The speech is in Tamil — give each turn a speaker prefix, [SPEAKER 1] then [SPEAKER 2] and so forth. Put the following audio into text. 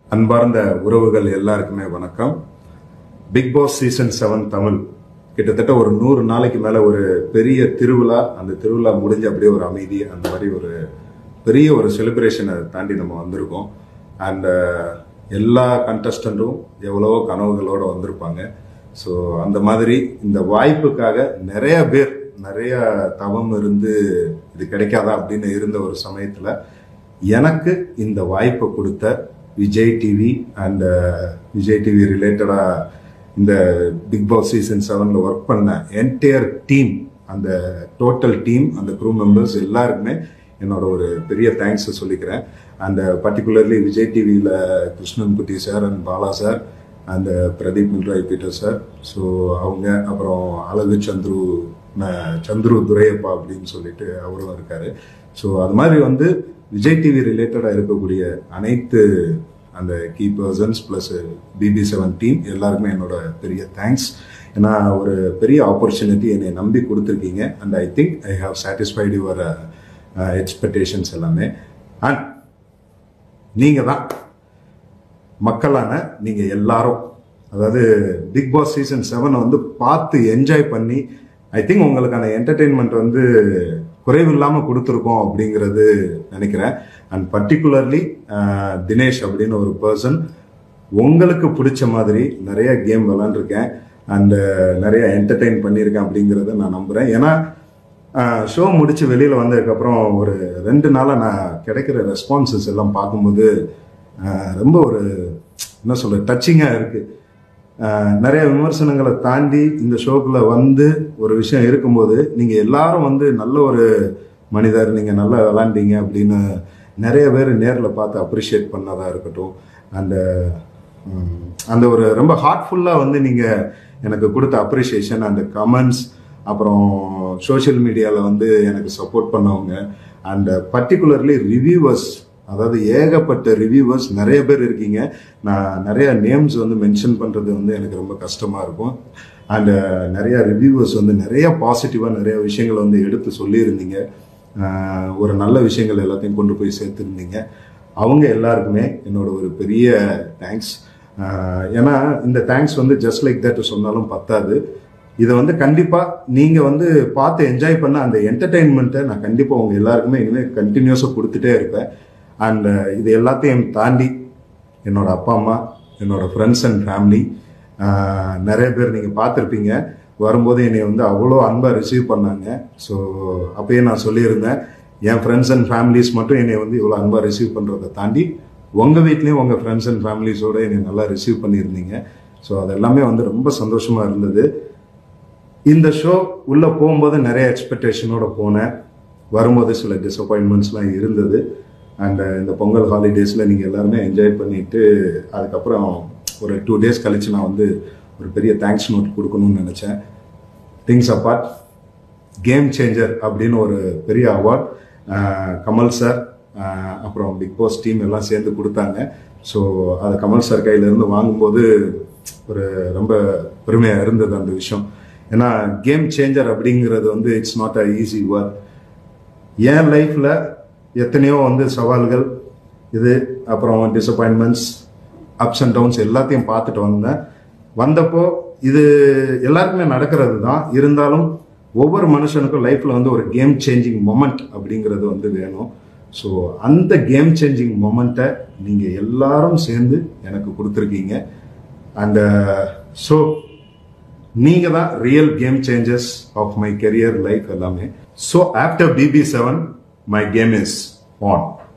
[SPEAKER 1] அன்பார்ந்த உறவுகள் எல்லாருக்குமே வணக்கம் Big Boss season seven Tamil கிட்டத்தட்ட ஒரு நூறு நாளைக்கு மேல ஒரு பெரிய திருவிழா அந்த திருவிழா முடிஞ்ச அப்படியே ஒரு அமைதி அந்த மாதிரி ஒரு பெரிய ஒரு செலிப்ரேஷனை தாண்டி நம்ம வந்திருக்கோம் அண்ட் எல்லா கண்டஸ்டண்ட்டும் எவ்வளவோ கனவுகளோட வந்திருப்பாங்க ஸோ அந்த மாதிரி இந்த வாய்ப்புக்காக நிறைய பேர் நிறைய தவம் இருந்து இது கிடைக்காதா அப்படின்னு இருந்த ஒரு சமயத்துல எனக்கு இந்த வாய்ப்பை கொடுத்த Vijay TV and Vijay TV ரிலேட்டடா இந்த பிக் பாஸ் சீசன் செவன்ல ஒர்க் பண்ண என்டையர் டீம் அந்த டோட்டல் டீம் அந்த க்ரூ மெம்பர்ஸ் எல்லாருக்குமே என்னோட ஒரு பெரிய தேங்க்ஸ் சொல்லிக்கிறேன் அண்ட் பர்டிகுலர்லி விஜய் டிவியில் Krishnan Kutty sir and Bala sir and Pradeep Milroy Peter sir so அவங்க அப்புறம் அழகு சந்துரு ந- சந்துரு துரையப்பா அப்படின்னு சொல்லிட்டு அவரும் இருக்காரு ஸோ அது மாதிரி வந்து விஜய் டிவி ரிலேட்டடாக இருக்கக்கூடிய அனைத்து அந்த key persons plus BB seven team எல்லாருக்குமே என்னோட பெரிய தேங்க்ஸ் ஏன்னா ஒரு பெரிய ஆப்பர்ச்சுனிட்டி என்னை நம்பி கொடுத்துருக்கீங்க and I think I have satisfied your expectations எல்லாமே அண்ட் நீங்கள் தான் மக்களான நீங்க எல்லாரும் அதாவது பிக் பாஸ் சீசன் செவனை வந்து பார்த்து என்ஜாய் பண்ணி ஐ திங்க் உங்களுக்கான என்டர்டெயின்மெண்ட் வந்து குறைவில்லாம கொடுத்துருக்கோம் அப்படிங்கிறது நினைக்கிறேன் அண்ட் பர்டிகுலர்லி தினேஷ் அப்படின்னு ஒரு பர்சன் உங்களுக்கு பிடிச்ச மாதிரி நிறைய கேம் விளாண்டுருக்கேன் அண்ட் நிறைய என்டர்டெயின் பண்ணியிருக்கேன் அப்படிங்கிறத நான் நம்புறேன் ஏன்னா ஷோ முடிச்சு வெளியில வந்ததுக்கப்புறம் ஒரு ரெண்டு நாளா நான் கிடைக்கிற ரெஸ்பான்சஸ் எல்லாம் பார்க்கும்போது ஆஹ் ரொம்ப ஒரு என்ன சொல்ற டச்சிங்காக இருக்கு ஆஹ் நிறைய விமர்சனங்களை தாண்டி இந்த ஷோக்குள்ள வந்து ஒரு விஷயம் இருக்கும்போது நீங்க எல்லாரும் வந்து நல்ல ஒரு மனிதர் நீங்க நல்லா விளாண்டீங்க அப்படின்னு நிறைய பேர் நேரில் பார்த்து அப்ரிஷியேட் பண்ணதா இருக்கட்டும் அந்த ம், அந்த ஒரு ரொம்ப ஹார்ட்ஃபுல்லாக வந்து நீங்க எனக்கு கொடுத்த அப்ரிஷியேஷன் அந்த கமெண்ட்ஸ் அப்புறம் சோஷியல் மீடியாவில் வந்து எனக்கு சப்போர்ட் பண்ணவங்க அண்ட் பர்டிகுலர்லி ரிவ்யூவர்ஸ் அதாவது ஏகப்பட்ட ரிவ்யூவர்ஸ் நிறைய பேர் இருக்கீங்க நான் நிறைய நேம்ஸ் வந்து மென்ஷன் பண்ணுறது வந்து எனக்கு ரொம்ப கஷ்டமாக இருக்கும் அண்ட் நிறைய ரிவ்யூவர்ஸ் வந்து நிறைய பாசிட்டிவாக நிறைய விஷயங்களை வந்து எடுத்து சொல்லியிருந்தீங்க ஆஹ் ஒரு நல்ல விஷயங்கள் எல்லாத்தையும் கொண்டு போய் சேர்த்துருந்தீங்க அவங்க எல்லாருக்குமே என்னோட ஒரு பெரிய தேங்க்ஸ் ஏன்னா இந்த தேங்க்ஸ் வந்து ஜஸ்ட் லைக் தட் சொன்னாலும் பத்தாது இதை வந்து கண்டிப்பா நீங்க வந்து பார்த்து என்ஜாய் பண்ண அந்த என்டர்டெயின்மெண்ட்டை நான் கண்டிப்பா உங்க எல்லாருக்குமே இனிமேல் கண்டினியூஸா கொடுத்துட்டே இருப்பேன் அண்ட் இது எல்லாத்தையும் தாண்டி என்னோட அப்பா அம்மா என்னோட ஃப்ரெண்ட்ஸ் அண்ட் ஃபேமிலி நிறைய பேர் நீங்க பார்த்துருப்பீங்க வரும்போது என்னை வந்து அவ்வளோ அன்பா ரிசீவ் பண்ணாங்க ஸோ அப்பயே நான் சொல்லியிருந்தேன் என் ஃப்ரெண்ட்ஸ் அண்ட் ஃபேமிலிஸ் மட்டும் என்னை வந்து இவ்வளோ அன்பா ரிசீவ் பண்றதை தாண்டி உங்க வீட்லயும் உங்க ஃப்ரெண்ட்ஸ் அண்ட் ஃபேமிலிஸோட என்னை நல்லா ரிசீவ் பண்ணியிருந்தீங்க ஸோ அது எல்லாமே வந்து ரொம்ப சந்தோஷமா இருந்தது இந்த ஷோ உள்ள போகும்போது நிறைய எக்ஸ்பெக்டேஷனோட போனேன் வரும்போது சில டிசப்பாயின்மெண்ட்ஸ்லாம் இருந்தது அண்ட் இந்த பொங்கல் ஹாலிடேஸில் நீங்கள் எல்லாருமே என்ஜாய் பண்ணிட்டு அதுக்கப்புறம் ஒரு டூ டேஸ் கழிச்சு நான் வந்து ஒரு பெரிய தேங்க்ஸ் நோட் கொடுக்கணும்னு நினச்சேன் திங்ஸ் அப்பார்ட் கேம் சேஞ்சர் அப்படின்னு ஒரு பெரிய அவார்ட் கமல் சார் அப்புறம் பிக் பாஸ் டீம் எல்லாம் சேர்ந்து கொடுத்தாங்க ஸோ அதை கமல் சார் கையிலேருந்து வாங்கும்போது ஒரு ரொம்ப பெருமையாக இருந்தது அந்த விஷயம் ஏன்னா கேம் சேஞ்சர் அப்படிங்கிறது வந்து it's not a easy work என் லைஃப்பில் எத்தனையோ வந்து சவால்கள் இது அப்புறம் டிசப்பாயின்மெண்ட்ஸ் அப்ஸ் அண்ட் டவுன்ஸ் எல்லாத்தையும் பார்த்துட்டு வந்தேன் வந்தப்போ இது எல்லாருக்குமே நடக்கிறது தான் இருந்தாலும் ஒவ்வொரு மனுஷனுக்கும் லைஃப்பில் வந்து ஒரு கேம் சேஞ்சிங் மொமெண்ட் அப்படிங்கிறது வந்து வேணும் ஸோ அந்த கேம் சேஞ்சிங் மொமெண்ட்டை நீங்கள் எல்லாரும் சேர்ந்து எனக்கு கொடுத்துருக்கீங்க அண்ட் ஸோ நீங்க தான் real game changes of my career life எல்லாமே so after BB seven my game is on